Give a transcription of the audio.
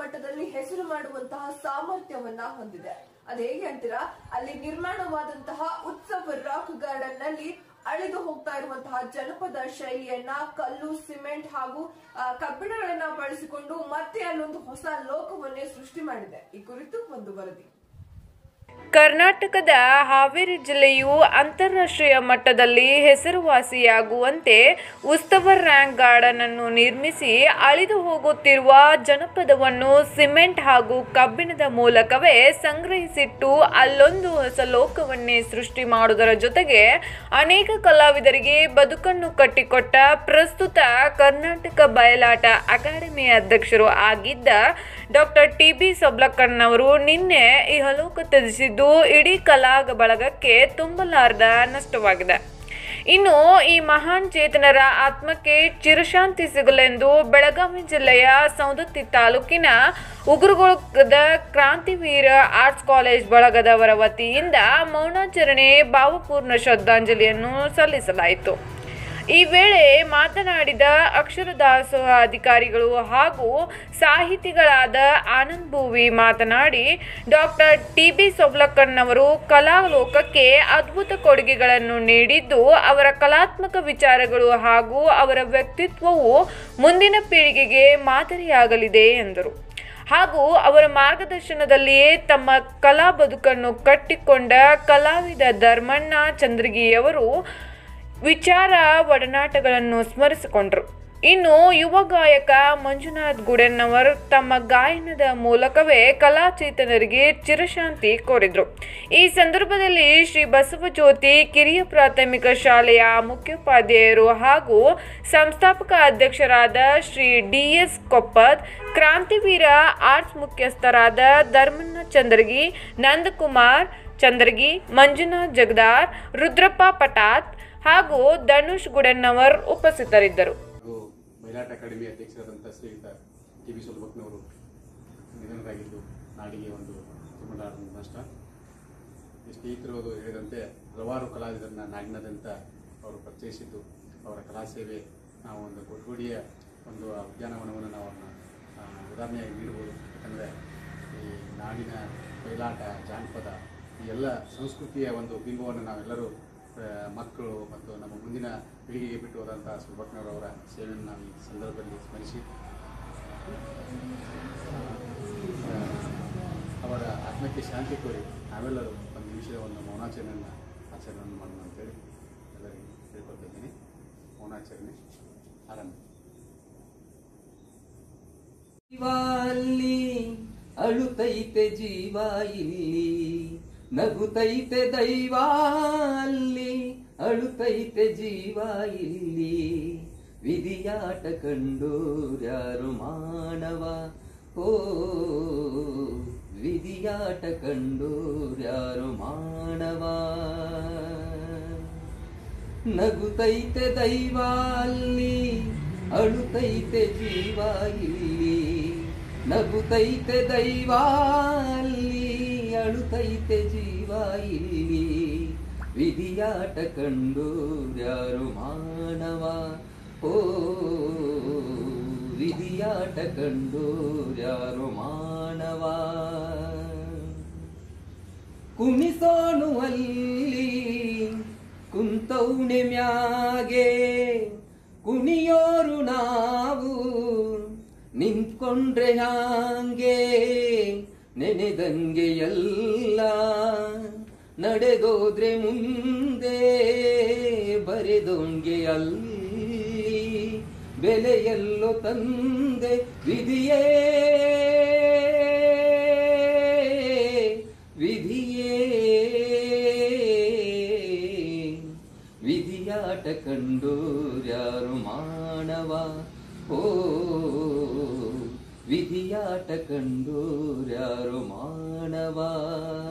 ಮಟ್ಟದಲ್ಲಿ ಹೆಸರು ಮಾಡುವಂತಹ ಸಾಮರ್ಥ್ಯವನ್ನ ಹೊಂದಿದೆ ಅದ್ ಹೇಗೆ ಅಂತೀರಾ ಅಲ್ಲಿ ನಿರ್ಮಾಣವಾದಂತಹ ಉತ್ಸವ ರಾಕ್ ಗಾರ್ಡನ್ ನಲ್ಲಿ ಅಳಿದು ಹೋಗ್ತಾ ಇರುವಂತಹ ಜನಪದ ಶೈಲಿಯನ್ನ ಕಲ್ಲು ಸಿಮೆಂಟ್ ಹಾಗೂ ಆ, ಕಬ್ಬಿಣಗಳನ್ನ ಬಳಸಿಕೊಂಡು ಮತ್ತೆ ಅಲ್ಲೊಂದು ಹೊಸ ಲೋಕವನ್ನೇ ಸೃಷ್ಟಿ ಮಾಡಿದೆ ಈ ಕುರಿತು ಒಂದು ವರದಿ ಕರ್ನಾಟಕದ ಹಾವೇರಿ ಜಿಲ್ಲೆಯು ಅಂತಾರಾಷ್ಟ್ರೀಯ ಮಟ್ಟದಲ್ಲಿ ಹೆಸರುವಾಸಿಯಾಗುವಂತೆ ಉತ್ಸವ ರ್ಯಾಂಕ್ ಗಾರ್ಡನ್ ಅನ್ನು ನಿರ್ಮಿಸಿ ಅಳಿದು ಹೋಗುತ್ತಿರುವ ಜನಪದವನ್ನು ಸಿಮೆಂಟ್ ಹಾಗೂ ಕಬ್ಬಿಣದ ಮೂಲಕವೇ ಸಂಗ್ರಹಿಸಿಟ್ಟು ಅಲ್ಲೊಂದು ಹೊಸ ಲೋಕವನ್ನೇ ಸೃಷ್ಟಿ ಮಾಡುವುದರ ಜೊತೆಗೆ ಅನೇಕ ಕಲಾವಿದರಿಗೆ ಬದುಕನ್ನು ಕಟ್ಟಿಕೊಟ್ಟ ಪ್ರಸ್ತುತ ಕರ್ನಾಟಕ ಬಯಲಾಟ ಅಕಾಡೆಮಿಯ ಅಧ್ಯಕ್ಷರು ಆಗಿದ್ದ ಡಾಕ್ಟರ್ ಟಿ ಬಿ ಸೊಬ್ಲಕ್ಕಣ್ಣವರು ನಿನ್ನೆ ಈ ಹಲೋಕ ತ್ಯಜಿಸಿದ್ದು ಇಡೀ ಕಲಾ ಬಳಗಕ್ಕೆ ತುಂಬಲಾರದ ನಷ್ಟವಾಗಿದೆ ಇನ್ನು ಈ ಮಹಾನ್ ಚೇತನರ ಆತ್ಮಕ್ಕೆ ಚಿರಶಾಂತಿ ಸಿಗಲೆಂದು ಬೆಳಗಾವಿ ಜಿಲ್ಲೆಯ ಸೌದತ್ತಿ ತಾಲೂಕಿನ ಉಗುರುಗೊಳದ ಕ್ರಾಂತಿವೀರ ಆರ್ಟ್ಸ್ ಕಾಲೇಜ್ ಬಳಗದವರ ವತಿಯಿಂದ ಮೌನಾಚರಣೆ ಭಾವಪೂರ್ಣ ಶ್ರದ್ಧಾಂಜಲಿಯನ್ನು ಸಲ್ಲಿಸಲಾಯಿತು ಈ ವೇಳೆ ಮಾತನಾಡಿದ ಅಕ್ಷರ ದಾಸೋಹ ಅಧಿಕಾರಿಗಳು ಹಾಗೂ ಸಾಹಿತಿಗಳಾದ ಆನಂದ್ ಭೂವಿ ಮಾತನಾಡಿ ಡಾಕ್ಟರ್ ಟಿ ಬಿ ಸೊಬ್ಲಕ್ಕಣ್ಣವರು ಕಲಾಲೋಕಕ್ಕೆ ಅದ್ಭುತ ಕೊಡುಗೆಗಳನ್ನು ನೀಡಿದ್ದು ಅವರ ಕಲಾತ್ಮಕ ವಿಚಾರಗಳು ಹಾಗೂ ಅವರ ವ್ಯಕ್ತಿತ್ವವು ಮುಂದಿನ ಪೀಳಿಗೆಗೆ ಮಾದರಿಯಾಗಲಿದೆ ಎಂದರು ಹಾಗೂ ಅವರ ಮಾರ್ಗದರ್ಶನದಲ್ಲಿಯೇ ತಮ್ಮ ಕಲಾ ಬದುಕನ್ನು ಕಟ್ಟಿಕೊಂಡ ಕಲಾವಿದ ಧರ್ಮಣ್ಣ ಚಂದ್ರಗಿಯವರು ವಿಚಾರ ಒಡನಾಟಗಳನ್ನು ಸ್ಮರಿಸಿಕೊಂಡರು ಇನ್ನು ಯುವ ಗಾಯಕ ಮಂಜುನಾಥ್ ಗುಡೆನ್ನವರ್ ತಮ್ಮ ಗಾಯನದ ಮೂಲಕವೇ ಕಲಾಚೇತನರಿಗೆ ಚಿರಶಾಂತಿ ಕೋರಿದರು ಈ ಸಂದರ್ಭದಲ್ಲಿ ಶ್ರೀ ಬಸವಜ್ಯೋತಿ ಕಿರಿಯ ಪ್ರಾಥಮಿಕ ಶಾಲೆಯ ಮುಖ್ಯೋಪಾಧ್ಯಾಯರು ಹಾಗೂ ಸಂಸ್ಥಾಪಕ ಅಧ್ಯಕ್ಷರಾದ Shri D S Koppad Krantiveera arts ಮುಖ್ಯಸ್ಥರಾದ ಧರ್ಮಣ್ಣ ಚಂದ್ರಗಿ ನಂದಕುಮಾರ್ ಚಂದ್ರಗಿ ಮಂಜುನಾಥ್ ಜಗದಾರ್ ರುದ್ರಪ್ಪ ಪಟಾತ್ ಹಾಗೂ ಧನುಷ್ ಗುಡನ್ನವರ್ ಉಪಸ್ಥಿತರಿದ್ದರು ಹಾಗೂ ಬಯಲಾಟ ಅಕಾಡೆಮಿ ಅಧ್ಯಕ್ಷರಾದಂಥ ಶ್ರೀಯುತ ಟಿ ಬಿ ಸೊಲ್ಬಕ್ನವರು ನಿಧನರಾಗಿದ್ದು ನಾಡಿಗೆ ಒಂದು ತುಂಬಲಾರದ ನಷ್ಟ ಈ ಸ್ನೇಹಿತರು ಅದು ಹೇಳಿದಂತೆ ಹಲವಾರು ಕಲಾವಿದರನ್ನ ನಾಡಿನಾದ್ಯಂತ ಅವರು ಪರಿಚಯಿಸಿದ್ದು ಅವರ ಕಲಾ ಸೇವೆ ನಾವು ಒಂದು ಕೊಟ್ಗುಡಿಯ ಒಂದು ಆ ಉದ್ಯಾನವನವನ್ನು ನಾವು ಅವ್ರನ್ನ ಆ, ಉದಾಹರಣೆಯಾಗಿ ನೀಡಬಹುದು ಯಾಕಂದರೆ ಈ ನಾಡಿನ ಬಯಲಾಟ ಜಾನಪದ ಈ ಎಲ್ಲ ಸಂಸ್ಕೃತಿಯ ಒಂದು ಬಿಂಬವನ್ನು ನಾವೆಲ್ಲರೂ ಆ, ಮಕ್ಕಳು ಮತ್ತು ನಮ್ಮ ಮುಂದಿನ ಪೀಳಿಗೆಗೆ ಬಿಟ್ಟು ಹೋದಂಥ ಸುಬ್ಬಕ್ಕನವರವರ ಸೇವೆಯನ್ನು ನಾವು ಈ ಸಂದರ್ಭದಲ್ಲಿ ಸ್ಮರಿಸಿ ಆ, ಅವರ ಆತ್ಮಕ್ಕೆ ಶಾಂತಿ ಕೋರಿ ನಾವೆಲ್ಲರೂ ಒಂದು ನಿಮಿಷದ ಒಂದು ಮೌನಾಚರಣೆಯನ್ನು ಆಚರಣೆಯನ್ನು ಮಾಡೋಣ ಅಂತೇಳಿ ಎಲ್ಲರಿಗೂ ಹೇಳ್ಕೊಳ್ತಾ ಇದ್ದೀನಿ ಮೌನಾಚರಣೆ ಆರಂಭ ಜೀವ ಅಲ್ಲಿ ಅಳುತ್ತೈತೆ ಜೀವ ಇಲ್ಲಿ ನಗುತ್ತೈತೆ ದೈವ ಅಲ್ಲಿ ಅಳುತ್ತೈತೆ ಜೀವ ಇಲ್ಲಿ ವಿಧಿಯಾಟ ಕಂಡೋರ್ಯಾರು ಮಾನವ ಓ ವಿಧಿಯಾಟ ಕಂಡೋರ್ಯಾರು ಮಾನವ ನಗುತ್ತೈತೆ ದೈವ ಅಲ್ಲಿ ಅಳುತ್ತೈತೆ ಜೀವ ಇಲ್ಲಿ ನಗುತ್ತೈತೆ ದೈವ ಅಲ್ಲಿ ಅಳುತ್ತೈತೆ ಜೀವ ಇಲ್ಲಿ ವಿಧಿಯಾಟ ಕಂಡು ಯಾರು ಮಾನವ ಓ ವಿಧಿಯಾಟ ಕಂಡು ಯಾರು ಮಾನವ ಕುಣಿಸೋಣು ಅಲ್ಲಿ ಕುಂತೌಣೆ ಮ್ಯಾಗೆ ಕುಣಿಯೋರು ನಾವು ನಿಂತ್ಕೊಂಡ್ರೆ ಹ್ಯಾಂಗೆ ನೆನೆದಂಗೆ ಎಲ್ಲ ನಡೆದೋದ್ರೆ ಮುಂದೆ ಬರೆದೋಂಗೆ ಅಲ್ಲಿ ಬೆಲೆಯಲ್ಲೋ ತಂದೆ ವಿಧಿಯೇ ವಿಧಿಯೇ ವಿಧಿಯಾಟ ಕಂಡು ಯಾರು ಮಾನವ ಓ ವಿಧಿಯಾಟ ಕಂಡು ಯಾರು ಮಾನವ